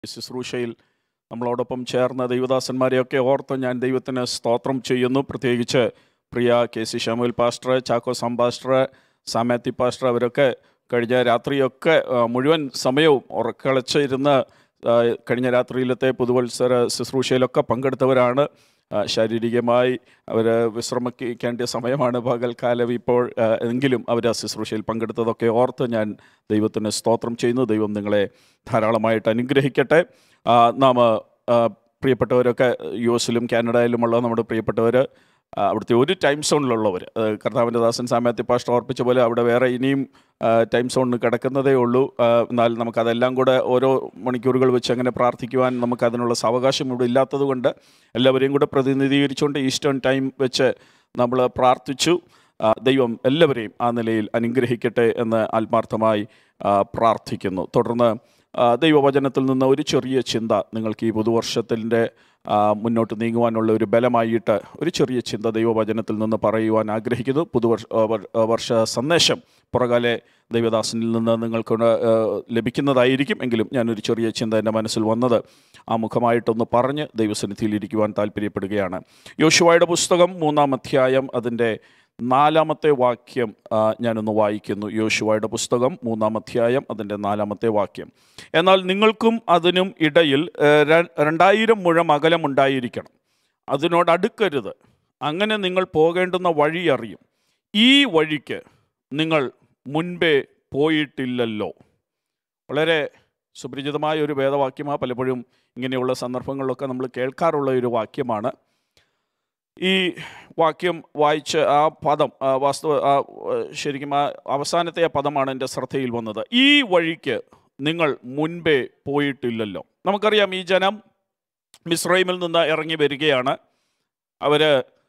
ഈ ശുശ്രൂഷയിൽ നമ്മളോടൊപ്പം ചേർന്ന ദൈവദാസന്മാരെയൊക്കെ ഓർത്ത് ഞാൻ ദൈവത്തിന് സ്തോത്രം ചെയ്യുന്നു പ്രത്യേകിച്ച് പ്രിയ K C Shamul pastor Chacko Sam pastor Samathi pastor അവരൊക്കെ കഴിഞ്ഞ രാത്രിയൊക്കെ ആ, മുഴുവൻ സമയവും ഉറക്കളച്ചിരുന്ന് ആ, കഴിഞ്ഞ രാത്രിയിലത്തെ പുതുവത്സര ശുശ്രൂഷയിലൊക്കെ പങ്കെടുത്തവരാണ് ആ, ശാരീരികമായി അവർ വിശ്രമിക്കേണ്ട സമയമാണ് പകൽക്കാലം ഇപ്പോൾ ആ, എങ്കിലും അവർ ആ ശുശ്രൂഷയിൽ പങ്കെടുത്തതൊക്കെ ഓർത്ത് ഞാൻ ദൈവത്തിന് സ്തോത്രം ചെയ്യുന്നു ദൈവം നിങ്ങളെ ധാരാളമായിട്ട് അനുഗ്രഹിക്കട്ടെ ആ, നാം ആ, പ്രിയപ്പെട്ടവരൊക്കെ യു എസിലും കാനഡയിലുമുള്ള നമ്മുടെ പ്രിയപ്പെട്ടവർ ആ, അവിടുത്തെ ഒരു ടൈം സോണിലുള്ളവർ കർത്താവിൻ്റെ ദാസൻ സാമ്യാത്തി പാസ്റ്റർ ഓർപ്പിച്ച പോലെ അവിടെ വേറെ ഇനിയും ആ, ടൈം സോണിന് കിടക്കുന്നതേ ഉള്ളൂ ആ, എന്നാൽ നമുക്കതെല്ലാം കൂടെ ഓരോ മണിക്കൂറുകൾ വെച്ച് അങ്ങനെ പ്രാർത്ഥിക്കുവാൻ നമുക്ക് അതിനുള്ള സാവകാശം ഇവിടെ ഇല്ലാത്തത് കൊണ്ട് എല്ലാവരെയും കൂടെ പ്രതിനിധീകരിച്ചുകൊണ്ട് ഈസ്റ്റേൺ ടൈം വെച്ച് നമ്മൾ പ്രാർത്ഥിച്ചു ആ, ദൈവം എല്ലാവരെയും ആ നിലയിൽ അനുഗ്രഹിക്കട്ടെ എന്ന് ആത്മാർത്ഥമായി ആ, പ്രാർത്ഥിക്കുന്നു തുടർന്ന് ആ, ദൈവവചനത്തിൽ നിന്ന് ഒരു ചെറിയ ചിന്ത നിങ്ങൾക്ക് ഈ പുതുവർഷത്തിൻ്റെ ആ, മുന്നോട്ട് നീങ്ങുവാനുള്ള ഒരു ബലമായിട്ട് ഒരു ചെറിയ ചിന്ത ദൈവവചനത്തിൽ നിന്ന് പറയുവാൻ ആഗ്രഹിക്കുന്നു പുതുവർഷ ആ, വർ- ആ, വർഷ സന്ദേശം പുറകാലെ ദൈവദാസനിൽ നിന്ന് നിങ്ങൾക്ക് ആ, ലഭിക്കുന്നതായിരിക്കും എങ്കിലും ഞാനൊരു ചെറിയ ചിന്ത എൻ്റെ മനസ്സിൽ വന്നത് ആ മുഖമായിട്ടൊന്ന് പറഞ്ഞ് ദൈവസന്നിധിയിൽ ഇരിക്കുവാൻ താല്പര്യപ്പെടുകയാണ് യോശുവയുടെ പുസ്തകം മൂന്നാം അധ്യായം അതിൻ്റെ നാലാമത്തെ വാക്യം ആ, ഞാനൊന്ന് വായിക്കുന്നു യോശുവയുടെ പുസ്തകം മൂന്നാം അധ്യായം അതിൻ്റെ നാലാമത്തെ വാക്യം എന്നാൽ നിങ്ങൾക്കും അതിനും ഇടയിൽ ഏ, ര- രണ്ടായിരം മുഴം അകലമുണ്ടായിരിക്കണം അതിനോട് അടുക്കരുത് അങ്ങനെ നിങ്ങൾ പോകേണ്ടുന്ന വഴി അറിയും ഈ വഴിക്ക് നിങ്ങൾ മുൻപേ പോയിട്ടില്ലല്ലോ വളരെ സുപരിചിതമായ ഒരു വേദവാക്യമാണ് പലപ്പോഴും ഇങ്ങനെയുള്ള സന്ദർഭങ്ങളിലൊക്കെ നമ്മൾ കേൾക്കാറുള്ള ഒരു വാക്യമാണ് ഈ വാക്യം വായിച്ച് ആ പദം ആ വാസ്തവ ആ ഏ, ശരിക്കും ആ അവസാനത്തെ ആ പദമാണ് എൻ്റെ ശ്രദ്ധയിൽ വന്നത് ഈ വഴിക്ക് നിങ്ങൾ മുൻപേ പോയിട്ടില്ലല്ലോ നമുക്കറിയാം ഈ ജനം മിസ്രൈമിൽ നിന്ന് ഇറങ്ങി വരികയാണ് അവർ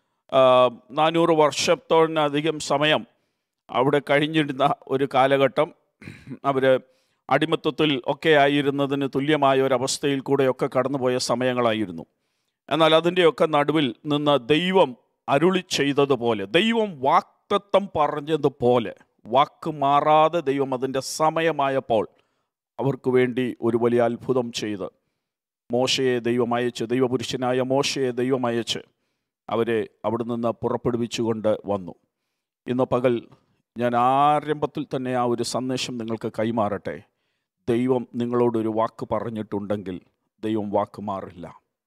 നാനൂറ് വർഷത്തോടധികം സമയം അവിടെ കഴിഞ്ഞിരുന്ന ഒരു കാലഘട്ടം അവർ അടിമത്വത്തിൽ ഒക്കെ ആയിരുന്നതിന് തുല്യമായ ഒരവസ്ഥയിൽ കൂടെയൊക്കെ കടന്നുപോയ സമയങ്ങളായിരുന്നു എന്നാൽ അതിൻ്റെയൊക്കെ നടുവിൽ നിന്ന് ദൈവം അരുളി ചെയ്തതുപോലെ ദൈവം വാക്തത്വം പറഞ്ഞതുപോലെ വാക്ക് മാറാതെ ദൈവം അതിൻ്റെ സമയമായപ്പോൾ അവർക്ക് വേണ്ടി ഒരു വലിയ അത്ഭുതം ചെയ്ത് മോശയെ ദൈവം അയച്ച് ദൈവപുരുഷനായ മോശയെ ദൈവം അയച്ച് അവരെ അവിടെ നിന്ന് പുറപ്പെടുവിച്ചുകൊണ്ട് വന്നു ഇന്ന് പകൽ ഞാൻ ആരംഭത്തിൽ തന്നെ ആ ഒരു സന്ദേശം നിങ്ങൾക്ക് കൈമാറട്ടെ ദൈവം നിങ്ങളോടൊരു വാക്ക് പറഞ്ഞിട്ടുണ്ടെങ്കിൽ ദൈവം വാക്ക് മാറില്ല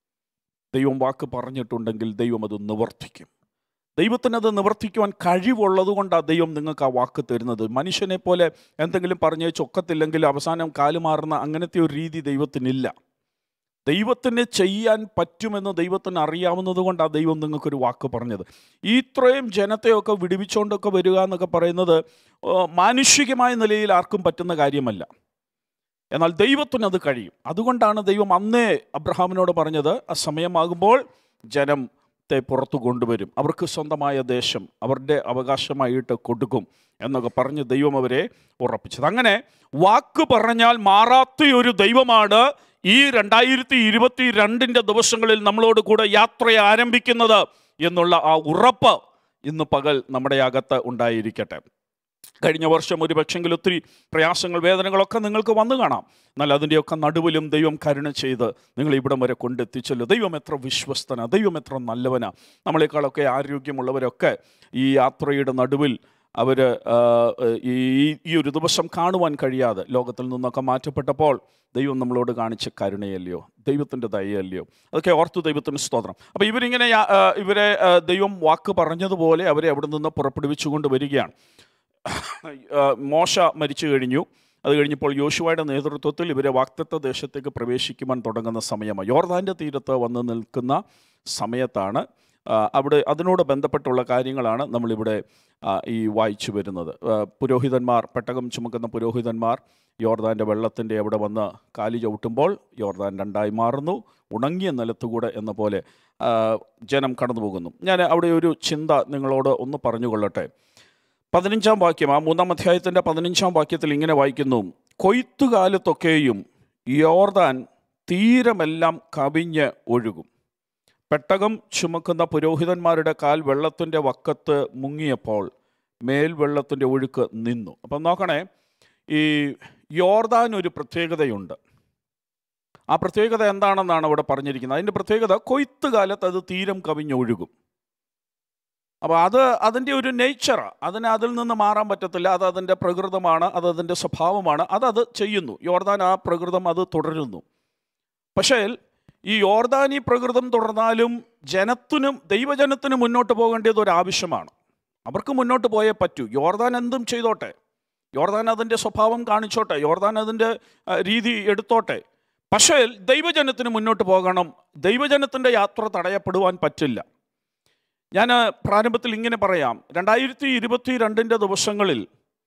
ദൈവം വാക്ക് പറഞ്ഞിട്ടുണ്ടെങ്കിൽ ദൈവം അത് നിവർത്തിക്കും ദൈവത്തിന് അത് നിവർത്തിക്കുവാൻ കഴിവുള്ളത് കൊണ്ടാണ് ദൈവം നിങ്ങൾക്ക് ആ വാക്ക് തരുന്നത് മനുഷ്യനെ പോലെ എന്തെങ്കിലും പറഞ്ഞ് ചൊക്കത്തില്ലെങ്കിൽ അവസാനം കാലുമാറുന്ന അങ്ങനത്തെ ഒരു രീതി ദൈവത്തിനില്ല ദൈവത്തിന് ചെയ്യാൻ പറ്റുമെന്ന് ദൈവത്തിന് അറിയാവുന്നത് കൊണ്ടാണ് ദൈവം നിങ്ങൾക്കൊരു വാക്ക് പറഞ്ഞത് ഈ ഇത്രയും ജനത്തെയൊക്കെ വിടുവിച്ചുകൊണ്ടൊക്കെ വരിക എന്നൊക്കെ പറയുന്നത് ആ, മാനുഷികമായ നിലയിൽ ആർക്കും പറ്റുന്ന കാര്യമല്ല എന്നാൽ ദൈവത്തിന് അത് കഴിയും അതുകൊണ്ടാണ് ദൈവം അന്നേ അബ്രഹാമിനോട് പറഞ്ഞത് ആ സമയമാകുമ്പോൾ ജനത്തെ പുറത്തു കൊണ്ടുവരും അവർക്ക് സ്വന്തമായ ദേശം അവരുടെ അവകാശമായിട്ട് കൊടുക്കും എന്നൊക്കെ പറഞ്ഞ് ദൈവം അവരെ ഉറപ്പിച്ചത് അങ്ങനെ വാക്ക് പറഞ്ഞാൽ മാറാത്ത ഒരു ദൈവമാണ് ഈ രണ്ടായിരത്തി ഇരുപത്തി രണ്ടിൻ്റെ ദിവസങ്ങളിൽ നമ്മളോട് കൂടെ യാത്ര ആരംഭിക്കുന്നത് എന്നുള്ള ആ ഉറപ്പ് ഇന്ന് പകൽ നമ്മുടെ അകത്ത് ഉണ്ടായിരിക്കട്ടെ കഴിഞ്ഞ വർഷം ഒരു പക്ഷെങ്കിൽ ഒത്തിരി പ്രയാസങ്ങൾ വേദനകളൊക്കെ നിങ്ങൾക്ക് വന്നു കാണാം എന്നാൽ അതിൻ്റെയൊക്കെ നടുവിലും ദൈവം കരുണ ചെയ്ത് നിങ്ങൾ ഇവിടം വരെ കൊണ്ടെത്തിച്ചല്ലോ ദൈവം എത്ര വിശ്വസ്തന ദൈവം എത്ര നല്ലവനാ നമ്മളെക്കാളൊക്കെ ആരോഗ്യമുള്ളവരൊക്കെ ഈ യാത്രയുടെ നടുവിൽ അവർ ഈ ഈ ഒരു ദിവസം കാണുവാൻ കഴിയാതെ ലോകത്തിൽ നിന്നൊക്കെ മാറ്റപ്പെട്ടപ്പോൾ ദൈവം നമ്മളോട് കാണിച്ച കരുണയല്ലയോ ദൈവത്തിൻ്റെ ദയയല്ലയോ അതൊക്കെ ഓർത്തു ദൈവത്തിന് സ്തോത്രം അപ്പോൾ ഇവരിങ്ങനെ യാ- ആ, ഇവരെ ആ, ദൈവം വാക്ക് പറഞ്ഞതുപോലെ അവരെ അവിടെ നിന്ന് പുറപ്പെടുവിച്ചുകൊണ്ട് വരികയാണ് ആ, മോശ മരിച്ചു കഴിഞ്ഞു അത് കഴിഞ്ഞപ്പോൾ യോശുവയുടെ നേതൃത്വത്തിൽ ഇവരെ വാക്തത്വ ദേശത്തേക്ക് പ്രവേശിക്കുവാൻ തുടങ്ങുന്ന സമയമാണ് യോർദാൻ്റെ തീരത്ത് വന്ന് നിൽക്കുന്ന സമയത്താണ് ആ, അവിടെ അതിനോട് ബന്ധപ്പെട്ടുള്ള കാര്യങ്ങളാണ് നമ്മളിവിടെ ആ, ഈ വായിച്ചു വരുന്നത് ആ, പുരോഹിതന്മാർ പെട്ടകം ചുമക്കുന്ന പുരോഹിതന്മാർ യോർദാൻ്റെ വെള്ളത്തിൻ്റെ അവിടെ വന്ന് കാലി ചവിട്ടുമ്പോൾ യോർദാൻ രണ്ടായി മാറുന്നു ഉണങ്ങിയ നിലത്തുകൂടെ എന്ന പോലെ ആ, ജനം കടന്നു പോകുന്നു ഞാൻ അവിടെ ഒരു ചിന്ത നിങ്ങളോട് ഒന്ന് പറഞ്ഞുകൊള്ളട്ടെ പതിനഞ്ചാം വാക്യം ആ മൂന്നാം അധ്യായത്തിൻ്റെ പതിനഞ്ചാം വാക്യത്തിൽ ഇങ്ങനെ വായിക്കുന്നു കൊയ്ത്തുകാലത്തൊക്കെയും യോർദാൻ തീരമെല്ലാം കവിഞ്ഞ് ഒഴുകും പെട്ടകം ചുമക്കുന്ന പുരോഹിതന്മാരുടെ കാൽ വെള്ളത്തിൻ്റെ വക്കത്ത് മുങ്ങിയപ്പോൾ മേൽ വെള്ളത്തിൻ്റെ ഒഴുക്ക് നിന്നു അപ്പം നോക്കണേ ഈ യോർദാൻ ഒരു പ്രത്യേകതയുണ്ട് ആ പ്രത്യേകത എന്താണെന്നാണ് അവിടെ പറഞ്ഞിരിക്കുന്നത് അതിൻ്റെ പ്രത്യേകത കൊയ്ത്ത് കാലത്ത് അത് തീരം കവിഞ്ഞൊഴുകും അപ്പോൾ അത് അതിൻ്റെ ഒരു നേച്ചറാണ് അതിന് അതിൽ നിന്ന് മാറാൻ പറ്റത്തില്ല അത് അതിൻ്റെ പ്രകൃതമാണ് അത് അതിൻ്റെ സ്വഭാവമാണ് അത് അത് ചെയ്യുന്നു യോർദാൻ ആ പ്രകൃതം അത് തുടരുന്നു പക്ഷേ ഈ യോർദാനി പ്രകൃതം തുടർന്നാലും ജനത്തിനും ദൈവജനത്തിനും മുന്നോട്ട് പോകേണ്ടത് ഒരു ആവശ്യമാണ് അവർക്ക് മുന്നോട്ട് പോയേ പറ്റൂ യോർദാൻ എന്തും ചെയ്തോട്ടെ യോർദാൻ അതിൻ്റെ സ്വഭാവം കാണിച്ചോട്ടെ യോർദാൻ അതിൻ്റെ ആ, രീതി എടുത്തോട്ടെ പക്ഷേ ദൈവജനത്തിന് മുന്നോട്ട് പോകണം ദൈവജനത്തിൻ്റെ യാത്ര തടയപ്പെടുവാൻ പറ്റില്ല ഞാൻ പ്രാരംഭത്തിൽ ഇങ്ങനെ പറയാം രണ്ടായിരത്തി ഇരുപത്തി രണ്ടിൻ്റെ ദിവസങ്ങളിൽ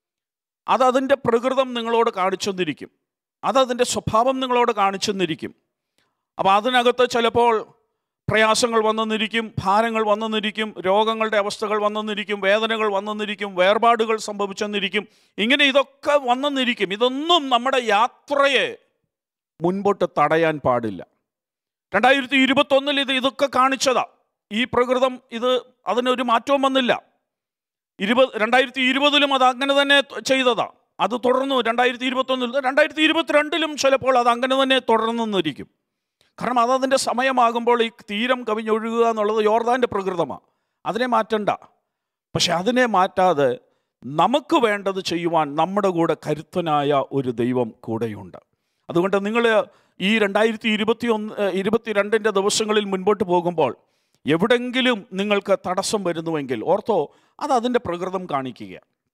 അത് അതിൻ്റെ പ്രകൃതം നിങ്ങളോട് കാണിച്ചെന്നിരിക്കും അത് അതിൻ്റെ സ്വഭാവം നിങ്ങളോട് കാണിച്ചെന്നിരിക്കും അപ്പോൾ അതിനകത്ത് ചിലപ്പോൾ പ്രയാസങ്ങൾ വന്നെന്നിരിക്കും ഭാരങ്ങൾ വന്നെന്നിരിക്കും രോഗങ്ങളുടെ അവസ്ഥകൾ വന്നെന്നിരിക്കും വേദനകൾ വന്നെന്നിരിക്കും വേർപാടുകൾ സംഭവിച്ചെന്നിരിക്കും ഇങ്ങനെ ഇതൊക്കെ വന്നെന്നിരിക്കും ഇതൊന്നും നമ്മുടെ യാത്രയെ മുൻപോട്ട് തടയാൻ പാടില്ല രണ്ടായിരത്തി ഇരുപത്തൊന്നിൽ ഇത് ഇതൊക്കെ കാണിച്ചതാ ഈ പ്രകൃതം ഇത് അതിനൊരു മാറ്റവും വന്നില്ല ഇരുപത് രണ്ടായിരത്തി ഇരുപതിലും അത് അങ്ങനെ തന്നെ ത- ചെയ്തതാ അത് തുടർന്നു രണ്ടായിരത്തി ഇരുപത്തൊന്നിൽ രണ്ടായിരത്തി ഇരുപത്തിരണ്ടിലും ചിലപ്പോൾ അത് അങ്ങനെ തന്നെ തുടർന്നെന്നിരിക്കും കാരണം അതതിൻ്റെ സമയമാകുമ്പോൾ ഈ തീരം കവിഞ്ഞൊഴുകുക എന്നുള്ളത് യോർദാൻ്റെ പ്രകൃതമാണ് അതിനെ മാറ്റണ്ട പക്ഷെ അതിനെ മാറ്റാതെ നമുക്ക് വേണ്ടത് ചെയ്യുവാൻ നമ്മുടെ കൂടെ കരുത്തനായ ഒരു ദൈവം കൂടെയുണ്ട് അതുകൊണ്ട് നിങ്ങൾ ഈ രണ്ടായിരത്തി ഇരുപത്തി ഒന്ന് ഇരുപത്തിരണ്ടിൻ്റെ ദിവസങ്ങളിൽ മുൻപോട്ട് പോകുമ്പോൾ എവിടെങ്കിലും നിങ്ങൾക്ക് തടസ്സം വരുന്നുവെങ്കിൽ ഓർത്തോ അത് അതിൻ്റെ പ്രകൃതം കാണിക്കുക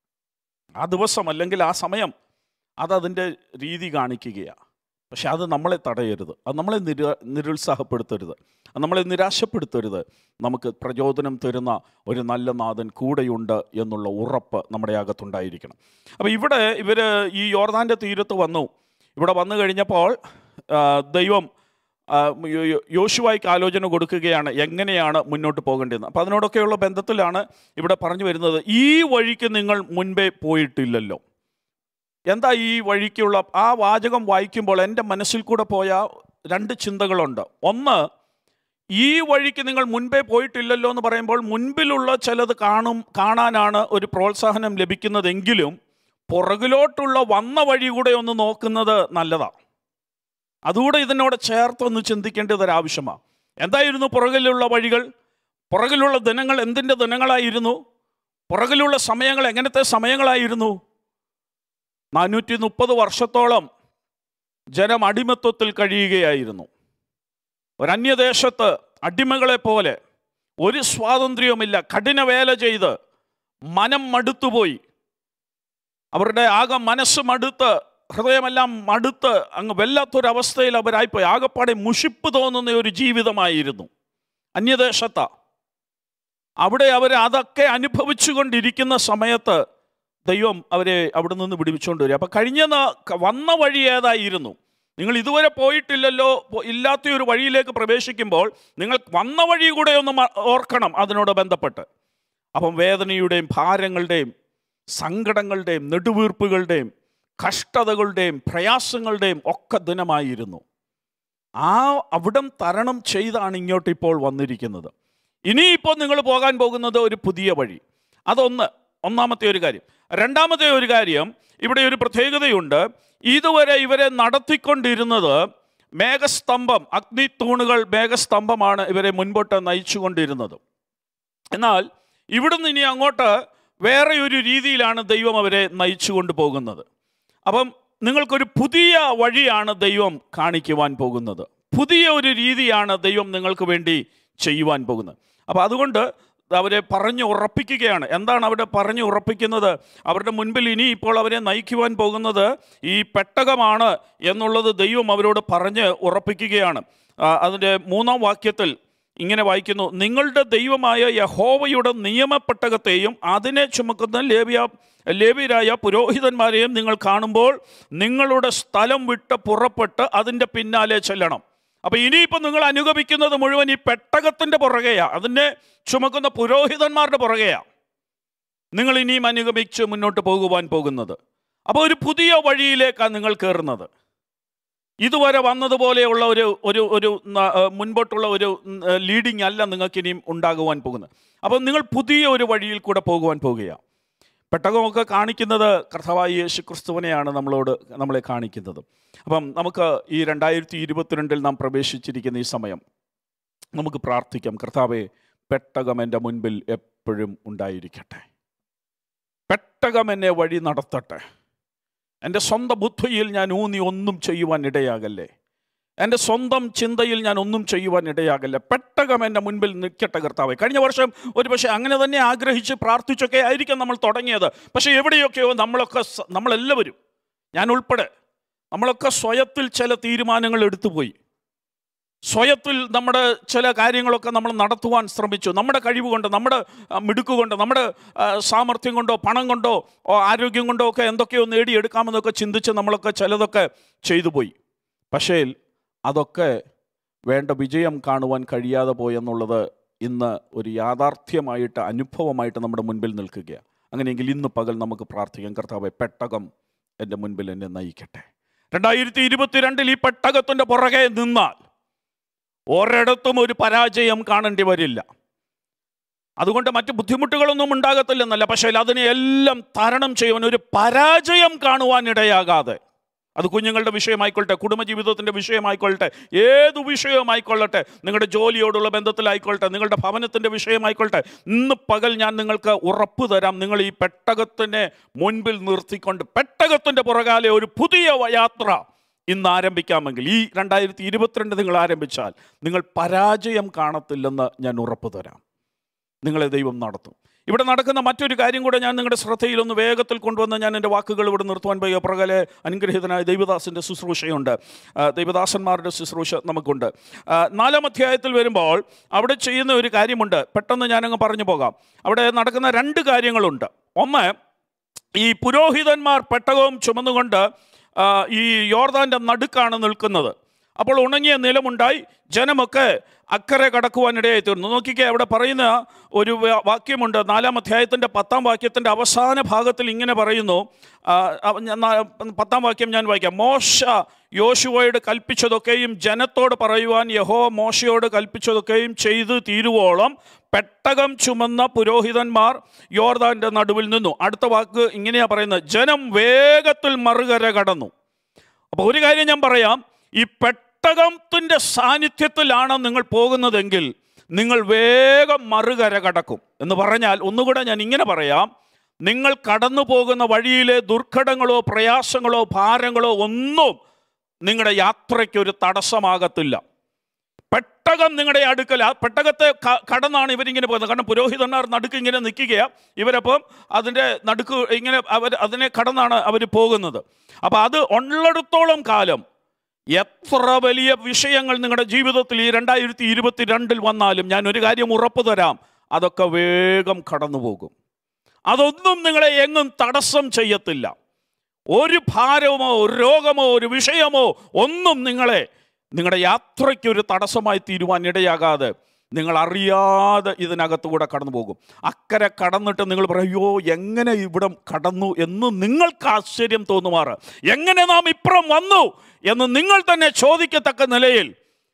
ആ ദിവസം അല്ലെങ്കിൽ ആ സമയം അതതിൻ്റെ രീതി കാണിക്കുകയാണ് പക്ഷെ അത് നമ്മളെ തടയരുത് അത് നമ്മളെ നിര നിരുത്സാഹപ്പെടുത്തരുത് അത് നമ്മളെ നിരാശപ്പെടുത്തരുത് നമുക്ക് പ്രചോദനം തരുന്ന ഒരു നല്ല നാഥൻ കൂടെയുണ്ട് എന്നുള്ള ഉറപ്പ് നമ്മുടെ അകത്തുണ്ടായിരിക്കണം അപ്പോൾ ഇവിടെ ഇവർ ഈ യോർദാൻ്റെ തീരത്ത് വന്നു ഇവിടെ വന്നു കഴിഞ്ഞപ്പോൾ ആ, ദൈവം ആ, യോ- യോ- യോശുവായ്ക്ക് ആലോചന കൊടുക്കുകയാണ് എങ്ങനെയാണ് മുന്നോട്ട് പോകേണ്ടതെന്ന് അപ്പോൾ അതിനോടൊക്കെയുള്ള ബന്ധത്തിലാണ് ഇവിടെ പറഞ്ഞു വരുന്നത് ഈ വഴിക്ക് നിങ്ങൾ മുൻപേ പോയിട്ടില്ലല്ലോ എന്താ ഈ വഴിക്കുള്ള ആ വാചകം വായിക്കുമ്പോൾ എൻ്റെ മനസ്സിൽ കൂടെ പോയ രണ്ട് ചിന്തകളുണ്ട് ഒന്ന് ഈ വഴിക്ക് നിങ്ങൾ മുൻപേ പോയിട്ടില്ലല്ലോ എന്ന് പറയുമ്പോൾ മുൻപിലുള്ള ചിലത് കാണും കാണാനാണ് ഒരു പ്രോത്സാഹനം ലഭിക്കുന്നതെങ്കിലും പുറകിലോട്ടുള്ള വന്ന വഴി കൂടെ ഒന്ന് നോക്കുന്നത് നല്ലതാണ് അതുകൂടെ ഇതിനോട് ചേർത്തൊന്ന് ചിന്തിക്കേണ്ടത് ഒരാവശ്യമാണ് എന്തായിരുന്നു പുറകിലുള്ള വഴികൾ പുറകിലുള്ള ദിനങ്ങൾ എന്തിൻ്റെ ദിനങ്ങളായിരുന്നു പുറകിലുള്ള സമയങ്ങൾ എങ്ങനത്തെ സമയങ്ങളായിരുന്നു നാനൂറ്റി മുപ്പത് വർഷത്തോളം ജനം അടിമത്വത്തിൽ കഴിയുകയായിരുന്നു ഒരന്യദേശത്ത് അടിമകളെ പോലെ ഒരു സ്വാതന്ത്ര്യവുമില്ല കഠിന വേല ചെയ്ത് മനം മടുത്തുപോയി അവരുടെ ആകെ മനസ്സ് മടുത്ത് ഹൃദയമെല്ലാം മടുത്ത് അങ്ങ് വല്ലാത്തൊരവസ്ഥയിൽ അവരായിപ്പോയി ആകെപ്പാടെ മുഷിപ്പ് തോന്നുന്ന ഒരു ജീവിതമായിരുന്നു അന്യദേശത്ത അവിടെ അവർ അതൊക്കെ അനുഭവിച്ചു കൊണ്ടിരിക്കുന്ന സമയത്ത് ദൈവം അവരെ അവിടെ നിന്ന് വിടുവിച്ചുകൊണ്ട് വരും അപ്പം കഴിഞ്ഞ ന- ക- വന്ന വഴി ഏതായിരുന്നു നിങ്ങൾ ഇതുവരെ പോയിട്ടില്ലല്ലോ പോ- ഇല്ലാത്ത ഒരു വഴിയിലേക്ക് പ്രവേശിക്കുമ്പോൾ നിങ്ങൾ വന്ന വഴി കൂടെ ഒന്ന് മ- ഓർക്കണം അതിനോട് ബന്ധപ്പെട്ട് അപ്പം വേദനയുടെയും ഭാരങ്ങളുടെയും സങ്കടങ്ങളുടെയും നെടുവീർപ്പുകളുടെയും കഷ്ടതകളുടെയും പ്രയാസങ്ങളുടെയും ഒക്കെ ദിനമായിരുന്നു ആ അവിടം തരണം ചെയ്താണ് ഇങ്ങോട്ട് ഇപ്പോൾ വന്നിരിക്കുന്നത് ഇനിയിപ്പോൾ നിങ്ങൾ പോകാൻ പോകുന്നത് ഒരു പുതിയ വഴി അതൊന്ന് ഒന്നാമത്തെ ഒരു കാര്യം രണ്ടാമത്തെ ഒരു കാര്യം ഇവിടെ ഒരു പ്രത്യേകതയുണ്ട് ഇതുവരെ ഇവരെ നടത്തിക്കൊണ്ടിരുന്നത് മേഘസ്തംഭം അഗ്നിത്തൂണുകൾ മേഘസ്തംഭമാണ് ഇവരെ മുൻപോട്ട് നയിച്ചുകൊണ്ടിരുന്നത് എന്നാൽ ഇവിടുന്ന് ഇനി അങ്ങോട്ട് വേറെ ഒരു രീതിയിലാണ് ദൈവം അവരെ നയിച്ചു കൊണ്ടുപോകുന്നത് അപ്പം നിങ്ങൾക്കൊരു പുതിയ വഴിയാണ് ദൈവം കാണിക്കുവാൻ പോകുന്നത് പുതിയ ഒരു രീതിയാണ് ദൈവം നിങ്ങൾക്ക് വേണ്ടി ചെയ്യുവാൻ പോകുന്നത് അപ്പോൾ അതുകൊണ്ട് അവരെ പറഞ്ഞു ഉറപ്പിക്കുകയാണ് എന്താണ് അവിടെ പറഞ്ഞു ഉറപ്പിക്കുന്നത് അവരുടെ മുൻപിൽ ഇനി ഇപ്പോൾ അവരെ നയിക്കുവാൻ പോകുന്നത് ഈ പെട്ടകമാണ് എന്നുള്ളത് ദൈവം അവരോട് പറഞ്ഞ് ഉറപ്പിക്കുകയാണ് ആ, അതിൻ്റെ മൂന്നാം വാക്യത്തിൽ ഇങ്ങനെ വായിക്കുന്നു നിങ്ങളുടെ ദൈവമായ യഹോവയുടെ നിയമപ്പെട്ടകത്തെയും അതിനെ ചുമക്കുന്ന ലേവ്യ ലേവ്യരായ പുരോഹിതന്മാരെയും നിങ്ങൾ കാണുമ്പോൾ നിങ്ങളുടെ സ്ഥലം വിട്ട് പുറപ്പെട്ട് അതിൻ്റെ പിന്നാലെ ചെല്ലണം അപ്പം ഇനിയിപ്പോൾ നിങ്ങൾ അനുഗമിക്കുന്നത് മുഴുവൻ ഈ പെട്ടകത്തിൻ്റെ പുറകെയാ അതിനെ ചുമക്കുന്ന പുരോഹിതന്മാരുടെ പുറകെയാ നിങ്ങൾ ഇനിയും അനുഗമിച്ച് മുന്നോട്ട് പോകുവാൻ പോകുന്നത് അപ്പോൾ ഒരു പുതിയ വഴിയിലേക്കാണ് നിങ്ങൾ കയറുന്നത് ഇതുവരെ വന്നതുപോലെയുള്ള ഒരു ഒരു ഒരു ന- ഏർ മുൻപോട്ടുള്ള ഒരു ലീഡിങ് അല്ല നിങ്ങൾക്ക് ഇനിയും ഉണ്ടാകുവാൻ പോകുന്നത് അപ്പോൾ നിങ്ങൾ പുതിയ ഒരു വഴിയിൽ കൂടെ പോകുവാൻ പോകുകയാണ് പെട്ടകമൊക്കെ കാണിക്കുന്നത് കർത്താവായ യേശു ക്രിസ്തുവിനെയാണ് നമ്മളോട് നമ്മളെ കാണിക്കുന്നത് അപ്പം നമുക്ക് ഈ രണ്ടായിരത്തി ഇരുപത്തിരണ്ടിൽ നാം പ്രവേശിച്ചിരിക്കുന്ന ഈ സമയം നമുക്ക് പ്രാർത്ഥിക്കാം കർത്താവെ പെട്ടകം എൻ്റെ മുൻപിൽ എപ്പോഴും ഉണ്ടായിരിക്കട്ടെ പെട്ടകം എന്നെ വഴി നടത്തട്ടെ എൻ്റെ സ്വന്തം ബുദ്ധിയിൽ ഞാൻ ഊന്നി ഒന്നും ചെയ്യുവാൻ ഇടയാകല്ലേ എൻ്റെ സ്വന്തം ചിന്തയിൽ ഞാൻ ഒന്നും ചെയ്യുവാൻ ഇടയാകല്ല പെട്ടകം എൻ്റെ മുൻപിൽ നിൽക്കട്ടെ കർത്താവെ കഴിഞ്ഞ വർഷം ഒരു പക്ഷേ അങ്ങനെ തന്നെ ആഗ്രഹിച്ച് പ്രാർത്ഥിച്ചൊക്കെ ആയിരിക്കും നമ്മൾ തുടങ്ങിയത് പക്ഷേ എവിടെയൊക്കെയോ നമ്മളൊക്കെ സ- നമ്മളെല്ലാവരും ഞാൻ ഉൾപ്പെടെ നമ്മളൊക്കെ സ്വയത്തിൽ ചില തീരുമാനങ്ങൾ എടുത്തുപോയി സ്വയത്തിൽ നമ്മുടെ ചില കാര്യങ്ങളൊക്കെ നമ്മൾ നടത്തുവാൻ ശ്രമിച്ചു നമ്മുടെ കഴിവ് കൊണ്ട് നമ്മുടെ ആ, മിടുക്ക് കൊണ്ട് നമ്മുടെ ആ, സാമർഥ്യം കൊണ്ടോ പണം കൊണ്ടോ ഓ, ആരോഗ്യം കൊണ്ടോ ഒക്കെ എന്തൊക്കെയോ നേടിയെടുക്കാമെന്നൊക്കെ ചിന്തിച്ച് നമ്മളൊക്കെ ചിലതൊക്കെ ചെയ്തു പോയി പക്ഷേ അതൊക്കെ വേണ്ട വിജയം കാണുവാൻ കഴിയാതെ പോയെന്നുള്ളത് ഇന്ന് ഒരു യാഥാർത്ഥ്യമായിട്ട് അനുഭവമായിട്ട് നമ്മുടെ മുൻപിൽ നിൽക്കുകയാണ് അങ്ങനെയെങ്കിൽ ഇന്ന് പകൽ നമുക്ക് പ്രാർത്ഥിക്കാം കർത്താവെ പെട്ടകം എൻ്റെ മുൻപിൽ എന്നെ നയിക്കട്ടെ രണ്ടായിരത്തി ഇരുപത്തിരണ്ടിൽ ഈ പെട്ടകത്തിൻ്റെ പുറകെ നിന്നാൽ ഒരിടത്തും ഒരു പരാജയം കാണേണ്ടി വരില്ല അതുകൊണ്ട് മറ്റ് ബുദ്ധിമുട്ടുകളൊന്നും ഉണ്ടാകത്തില്ലെന്നല്ല പക്ഷേ അതിനെ എല്ലാം തരണം ചെയ്യുവാൻ ഒരു പരാജയം കാണുവാൻ ഇടയാകാതെ അത് കുഞ്ഞുങ്ങളുടെ വിഷയമായിക്കൊള്ളട്ടെ കുടുംബജീവിതത്തിൻ്റെ വിഷയമായിക്കൊള്ളട്ടെ ഏത് വിഷയമായിക്കൊള്ളട്ടെ നിങ്ങളുടെ ജോലിയോടുള്ള ബന്ധത്തിലായിക്കൊള്ളട്ടെ നിങ്ങളുടെ ഭവനത്തിൻ്റെ വിഷയമായിക്കൊള്ളട്ടെ ഇന്ന് പകൽ ഞാൻ നിങ്ങൾക്ക് ഉറപ്പ് തരാം നിങ്ങൾ ഈ പെട്ടകത്തിനെ മുൻപിൽ നിർത്തിക്കൊണ്ട് പെട്ടകത്തിൻ്റെ പുറകാലെ ഒരു പുതിയ വ- യാത്ര ഇന്ന് ആരംഭിക്കാമെങ്കിൽ ഈ രണ്ടായിരത്തി ഇരുപത്തിരണ്ട് നിങ്ങൾ ആരംഭിച്ചാൽ നിങ്ങൾ പരാജയം കാണത്തില്ലെന്ന് ഞാൻ ഉറപ്പ് തരാം നിങ്ങളെ ദൈവം നടത്തും ഇവിടെ നടക്കുന്ന മറ്റൊരു കാര്യം കൂടെ ഞാൻ നിങ്ങളുടെ ശ്രദ്ധയിൽ ഒന്ന് വേഗത്തിൽ കൊണ്ടുവന്ന് ഞാൻ എൻ്റെ വാക്കുകൾ ഇവിടെ നിർത്തുവാൻ പോയി പ്രകലെ അനുഗ്രഹീതനായ ദൈവദാസിൻ്റെ ശുശ്രൂഷയുണ്ട് ആ, ദൈവദാസന്മാരുടെ ശുശ്രൂഷ നമുക്കുണ്ട് ആ, നാലാം അധ്യായത്തിൽ വരുമ്പോൾ അവിടെ ചെയ്യുന്ന ഒരു കാര്യമുണ്ട് പെട്ടെന്ന് ഞാനങ്ങ് പറഞ്ഞു പോകാം അവിടെ നടക്കുന്ന രണ്ട് കാര്യങ്ങളുണ്ട് ഒന്ന് ഈ പുരോഹിതന്മാർ പെട്ടകവും ചുമന്നുകൊണ്ട് ആ, ഈ യോർദാൻ്റെ നടുക്കാണ് നിൽക്കുന്നത് അപ്പോൾ ഉണങ്ങിയ നിലമുണ്ടായി ജനമൊക്കെ അക്കരെ കടക്കുവാനിടയായി തീർന്നു നോക്കിക്കേ അവിടെ പറയുന്ന ഒരു വാ- വാക്യമുണ്ട് നാലാം അധ്യായത്തിൻ്റെ പത്താം വാക്യത്തിൻ്റെ അവസാന ഭാഗത്തിൽ ഇങ്ങനെ പറയുന്നു ആ, അവ- ഞാൻ നാ- പത്താം വാക്യം ഞാൻ വായിക്കാം മോശ യോശുവയോട് കൽപ്പിച്ചതൊക്കെയും ജനത്തോട് പറയുവാൻ യഹോ മോശയോട് കൽപ്പിച്ചതൊക്കെയും ചെയ്തു തീരുവോളം പെട്ടകം ചുമന്ന പുരോഹിതന്മാർ യോർദാന്റെ നടുവിൽ നിന്നു അടുത്ത വാക്ക് ഇങ്ങനെയാ പറയുന്നത് ജനം വേഗത്തിൽ മറുകര കടന്നു അപ്പോൾ ഒരു കാര്യം ഞാൻ പറയാം ഈ പെട്ടകത്തിൻ്റെ സാന്നിധ്യത്തിലാണ് നിങ്ങൾ പോകുന്നതെങ്കിൽ നിങ്ങൾ വേഗം മറുകര കടക്കും എന്ന് പറഞ്ഞാൽ ഒന്നുകൂടെ ഞാൻ ഇങ്ങനെ പറയാം നിങ്ങൾ കടന്നു പോകുന്ന വഴിയിലെ ദുർഘടങ്ങളോ പ്രയാസങ്ങളോ ഭാരങ്ങളോ ഒന്നും നിങ്ങളുടെ യാത്രയ്ക്ക് ഒരു തടസ്സമാകത്തില്ല പെട്ടകം നിങ്ങളുടെ അടുക്കൽ ആ പെട്ടകത്തെ ക- കടന്നാണ് ഇവരിങ്ങനെ പോകുന്നത് കാരണം പുരോഹിതന്മാർ നടുക്ക് ഇങ്ങനെ നിൽക്കുകയാണ് ഇവരപ്പം അതിൻ്റെ നടുക്ക് ഇങ്ങനെ അവർ അതിനെ കടന്നാണ് അവർ പോകുന്നത് അപ്പോൾ അത് ഉള്ളിടത്തോളം കാലം എത്ര വലിയ വിഷയങ്ങൾ നിങ്ങളുടെ ജീവിതത്തിൽ ഈ രണ്ടായിരത്തി ഇരുപത്തി രണ്ടിൽ വന്നാലും ഞാൻ ഒരു കാര്യം ഉറപ്പു തരാം അതൊക്കെ വേഗം കടന്നു പോകും അതൊന്നും നിങ്ങളെ എങ്ങും തടസ്സം ചെയ്യത്തില്ല ഒരു ഭാരമോ ഒരു രോഗമോ ഒരു വിഷയമോ ഒന്നും നിങ്ങളെ നിങ്ങളുടെ യാത്രയ്ക്ക് ഒരു തടസ്സമായി തീരുവാൻ ഇടയാകാതെ നിങ്ങൾ അറിയാതെ ഇതിനകത്തുകൂടെ കടന്നു പോകും അക്കരെ കടന്നിട്ട് നിങ്ങൾ പറയും അയ്യോ എങ്ങനെ ഇവിടം കടന്നു എന്ന് നിങ്ങൾക്ക് ആശ്ചര്യം തോന്നുമാറ് എങ്ങനെ നാം ഇപ്പുറം വന്നു എന്ന് നിങ്ങൾ തന്നെ ചോദിക്കത്തക്ക നിലയിൽ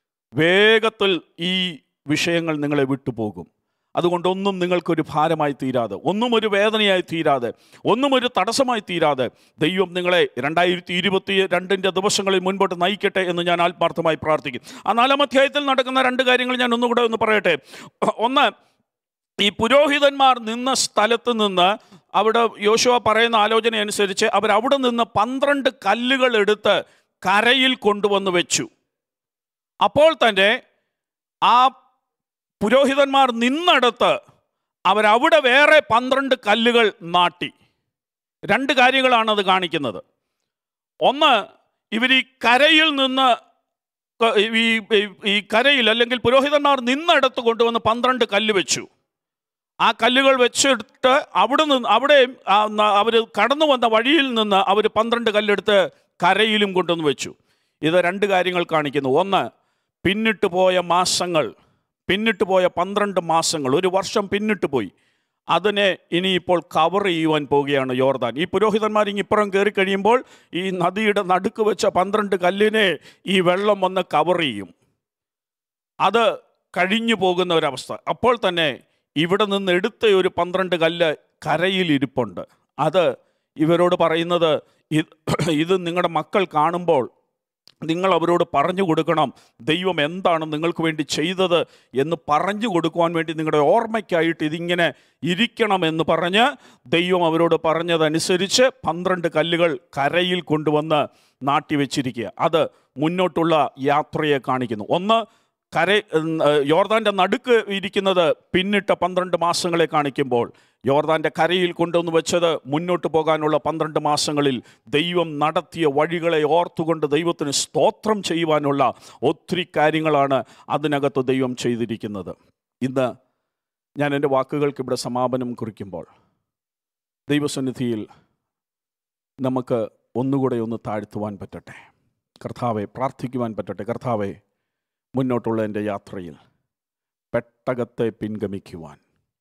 വേഗത്തിൽ ഈ വിഷയങ്ങൾ നിങ്ങളെ വിട്ടുപോകും അതുകൊണ്ടൊന്നും നിങ്ങൾക്കൊരു ഭാരമായി തീരാതെ ഒന്നും ഒരു വേദനയായി തീരാതെ ഒന്നും ഒരു തടസ്സമായി തീരാതെ ദൈവം നിങ്ങളെ രണ്ടായിരത്തി ഇരുപത്തി രണ്ടിൻ്റെ ദിവസങ്ങളിൽ മുൻപോട്ട് നയിക്കട്ടെ എന്ന് ഞാൻ ആത്മാർത്ഥമായി പ്രാർത്ഥിക്കും ആ നാലാം അധ്യായത്തിൽ നടക്കുന്ന രണ്ട് കാര്യങ്ങൾ ഞാൻ ഒന്നുകൂടെ ഒന്ന് പറയട്ടെ ഒന്ന് ഈ പുരോഹിതന്മാർ നിന്ന സ്ഥലത്ത് നിന്ന് അവിടെ യോശുവ പറയുന്ന ആലോചന അനുസരിച്ച് അവർ അവിടെ നിന്ന് പന്ത്രണ്ട് കല്ലുകൾ എടുത്ത് കരയിൽ കൊണ്ടുവന്ന് വെച്ചു അപ്പോൾ തന്നെ ആ പുരോഹിതന്മാർ നിന്നടത്ത് അവരവിടെ വേറെ പന്ത്രണ്ട് കല്ലുകൾ നാട്ടി രണ്ട് കാര്യങ്ങളാണ് അത് കാണിക്കുന്നത് ഒന്ന് ഇവർ ഈ കരയിൽ നിന്ന് ക- ഈ ഈ- ഈ കരയിൽ അല്ലെങ്കിൽ പുരോഹിതന്മാർ നിന്നടത്ത് കൊണ്ടുവന്ന് പന്ത്രണ്ട് കല്ല് വെച്ചു ആ കല്ലുകൾ വെച്ചെടുത്ത് അവിടെ നിന്ന് അവിടെ അവർ കടന്നു വന്ന വഴിയിൽ നിന്ന് അവർ പന്ത്രണ്ട് കല്ലെടുത്ത് കരയിലും കൊണ്ടുവന്ന് വെച്ചു ഇത് രണ്ട് കാര്യങ്ങൾ കാണിക്കുന്നു ഒന്ന് പിന്നിട്ട് പോയ മാസങ്ങൾ പിന്നിട്ട് പോയ പന്ത്രണ്ട് മാസങ്ങൾ ഒരു വർഷം പിന്നിട്ട് പോയി അതിനെ ഇനിയിപ്പോൾ കവർ ചെയ്യുവാൻ പോവുകയാണ് യോർദാൻ ഈ പുരോഹിതന്മാർ ഇങ്ങിപ്പുറം കയറി കഴിയുമ്പോൾ ഈ നദിയുടെ നടുക്ക് വെച്ച പന്ത്രണ്ട് കല്ലിനെ ഈ വെള്ളം വന്ന് കവർ ചെയ്യും അത് കഴിഞ്ഞു പോകുന്ന ഒരവസ്ഥ അപ്പോൾ തന്നെ ഇവിടെ നിന്ന് എടുത്ത ഒരു പന്ത്രണ്ട് കല്ല് കരയിൽ ഇരിപ്പുണ്ട് അത് ഇവരോട് പറയുന്നത് ഇത് ഇത് നിങ്ങളുടെ മക്കൾ കാണുമ്പോൾ നിങ്ങൾ അവരോട് പറഞ്ഞു കൊടുക്കണം ദൈവം എന്താണ് നിങ്ങൾക്ക് വേണ്ടി ചെയ്തത് എന്ന് പറഞ്ഞു കൊടുക്കുവാൻ വേണ്ടി നിങ്ങളുടെ ഓർമ്മയ്ക്കായിട്ട് ഇതിങ്ങനെ ഇരിക്കണമെന്ന് പറഞ്ഞ് ദൈവം അവരോട് പറഞ്ഞതനുസരിച്ച് പന്ത്രണ്ട് കല്ലുകൾ കരയിൽ കൊണ്ടുവന്ന് നാട്ടി വെച്ചിരിക്കുക അത് മുന്നോട്ടുള്ള യാത്രയെ കാണിക്കുന്നു ഒന്ന് കര ഉം, ഏഹ്, യോർദാൻ്റെ നടുക്ക് ഇരിക്കുന്നത് പിന്നിട്ട പന്ത്രണ്ട് മാസങ്ങളെ കാണിക്കുമ്പോൾ യോർദാൻ്റെ കരയിൽ കൊണ്ടുവന്ന് വെച്ചത് മുന്നോട്ട് പോകാനുള്ള പന്ത്രണ്ട് മാസങ്ങളിൽ ദൈവം നടത്തിയ വഴികളെ ഓർത്തുകൊണ്ട് ദൈവത്തിന് സ്തോത്രം ചെയ്യുവാനുള്ള ഒത്തിരി കാര്യങ്ങളാണ് അതിനകത്ത് ദൈവം ചെയ്തിരിക്കുന്നത് ഇന്ന് ഞാൻ എൻ്റെ വാക്കുകൾക്ക് ഇവിടെ സമാപനം കുറിക്കുമ്പോൾ ദൈവസന്നിധിയിൽ നമുക്ക് ഒന്നുകൂടെ ഒന്ന് താഴ്ത്തുവാൻ പറ്റട്ടെ കർത്താവെ പ്രാർത്ഥിക്കുവാൻ പറ്റട്ടെ കർത്താവെ മുന്നോട്ടുള്ള എൻ്റെ യാത്രയിൽ പെട്ടകത്തെ പിൻഗമിക്കുവാൻ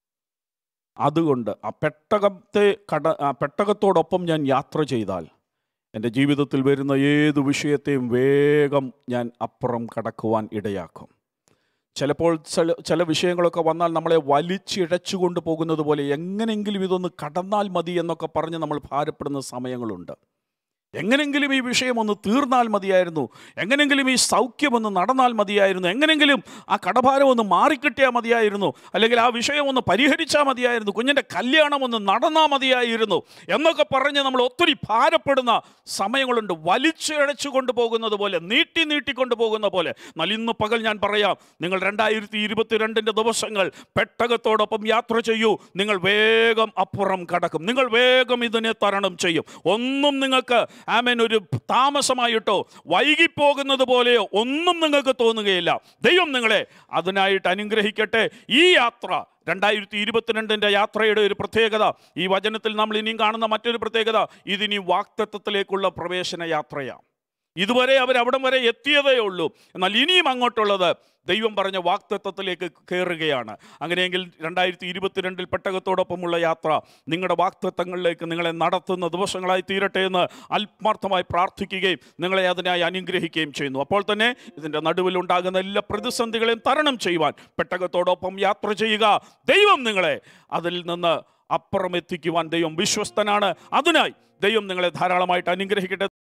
അതുകൊണ്ട് ആ പെട്ടകത്തെ കട ആ പെട്ടകത്തോടൊപ്പം ഞാൻ യാത്ര ചെയ്താൽ എൻ്റെ ജീവിതത്തിൽ വരുന്ന ഏത് വിഷയത്തെയും വേഗം ഞാൻ അപ്പുറം കടക്കുവാൻ ഇടയാക്കും ചിലപ്പോൾ ചില ചില വിഷയങ്ങളൊക്കെ വന്നാൽ നമ്മളെ വലിച്ചിഴച്ചു കൊണ്ട് പോകുന്നത് പോലെ എങ്ങനെയെങ്കിലും ഇതൊന്ന് കടന്നാൽ മതി എന്നൊക്കെ പറഞ്ഞ് നമ്മൾ ഭാരപ്പെടുന്ന സമയങ്ങളുണ്ട് എങ്ങനെങ്കിലും ഈ വിഷയം ഒന്ന് തീർന്നാൽ മതിയായിരുന്നു എങ്ങനെങ്കിലും ഈ സൗഖ്യം ഒന്ന് നടന്നാൽ മതിയായിരുന്നു എങ്ങനെങ്കിലും ആ കടഭാരം ഒന്ന് മാറിക്കിട്ടിയാൽ മതിയായിരുന്നു അല്ലെങ്കിൽ ആ വിഷയം ഒന്ന് പരിഹരിച്ചാൽ മതിയായിരുന്നു കുഞ്ഞിൻ്റെ കല്യാണം ഒന്ന് നടന്നാൽ മതിയായിരുന്നു എന്നൊക്കെ പറഞ്ഞ് നമ്മൾ ഒത്തിരി ഭാരപ്പെടുന്ന സമയങ്ങളുണ്ട് വലിച്ചിഴച്ചു കൊണ്ടുപോകുന്നത് പോലെ നീട്ടി നീട്ടിക്കൊണ്ടു പോകുന്ന പോലെ എന്നാൽ ഇന്ന് പകൽ ഞാൻ പറയാം നിങ്ങൾ രണ്ടായിരത്തി ഇരുപത്തിരണ്ടിൻ്റെ ദിവസങ്ങൾ പെട്ടകത്തോടൊപ്പം യാത്ര ചെയ്യൂ നിങ്ങൾ വേഗം അപ്പുറം കടക്കും നിങ്ങൾ വേഗം ഇതിനെ തരണം ചെയ്യും ഒന്നും നിങ്ങൾക്ക് ആമേൻ ഒരു താമസമായിട്ടോ വൈകിപ്പോകുന്നത് പോലെയോ ഒന്നും നിങ്ങൾക്ക് തോന്നുകയില്ല ദൈവം നിങ്ങളെ അതിനായിട്ട് അനുഗ്രഹിക്കട്ടെ ഈ യാത്ര രണ്ടായിരത്തി ഇരുപത്തിരണ്ടിൻ്റെ യാത്രയുടെ ഒരു പ്രത്യേകത ഈ വചനത്തിൽ നമ്മൾ ഇനിയും കാണുന്ന മറ്റൊരു പ്രത്യേകത ഇതിനി വാക്തത്വത്തിലേക്കുള്ള പ്രവേശന യാത്രയാണ് ഇതുവരെ അവർ അവിടം വരെ എത്തിയതേ ഉള്ളൂ എന്നാൽ ഇനിയും അങ്ങോട്ടുള്ളത് ദൈവം പറഞ്ഞ വാക്തത്വത്തിലേക്ക് കയറുകയാണ് അങ്ങനെയെങ്കിൽ രണ്ടായിരത്തി ഇരുപത്തിരണ്ടിൽ പെട്ടകത്തോടൊപ്പമുള്ള യാത്ര നിങ്ങളുടെ വാക്തത്വങ്ങളിലേക്ക് നിങ്ങളെ നടത്തുന്ന ദിവസങ്ങളായി തീരട്ടെ എന്ന് ആത്മാർത്ഥമായി പ്രാർത്ഥിക്കുകയും നിങ്ങളെ അതിനായി അനുഗ്രഹിക്കുകയും ചെയ്യുന്നു അപ്പോൾ തന്നെ ഇതിൻ്റെ നടുവിലുണ്ടാകുന്ന എല്ലാ പ്രതിസന്ധികളെയും തരണം ചെയ്യുവാൻ പെട്ടകത്തോടൊപ്പം യാത്ര ചെയ്യുക ദൈവം നിങ്ങളെ അതിൽ നിന്ന് അപ്പുറം എത്തിക്കുവാൻ ദൈവം വിശ്വസ്തനാണ് അതിനായി ദൈവം നിങ്ങളെ ധാരാളമായിട്ട് അനുഗ്രഹിക്കട്ടെ